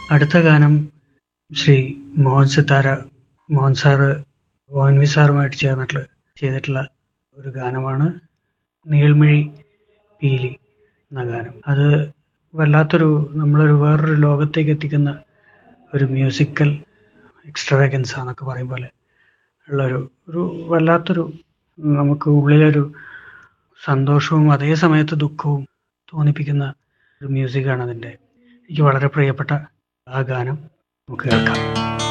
അടുത്ത ഗാനം Shri Mohan Sithara Mohan sir Mohan V സാറുമായിട്ട് ചേർന്നിട്ട് ചെയ്തിട്ടുള്ള ഒരു ഗാനമാണ് നീൾമിഴി പീലി എന്ന ഗാനം അത് വല്ലാത്തൊരു നമ്മളൊരു വേറൊരു ലോകത്തേക്ക് എത്തിക്കുന്ന ഒരു മ്യൂസിക്കൽ എക്സ്ട്രാവഗൻസ് എന്നൊക്കെ പറയും പോലെ ഉള്ളൊരു ഒരു വല്ലാത്തൊരു നമുക്ക് ഉള്ളിലൊരു സന്തോഷവും അതേ സമയത്ത് ദുഃഖവും തോന്നിപ്പിക്കുന്ന ഒരു മ്യൂസിക്കാണ് അതിൻ്റെ എനിക്ക് വളരെ പ്രിയപ്പെട്ട ആ ഗാനം നമുക്ക് കേൾക്കാം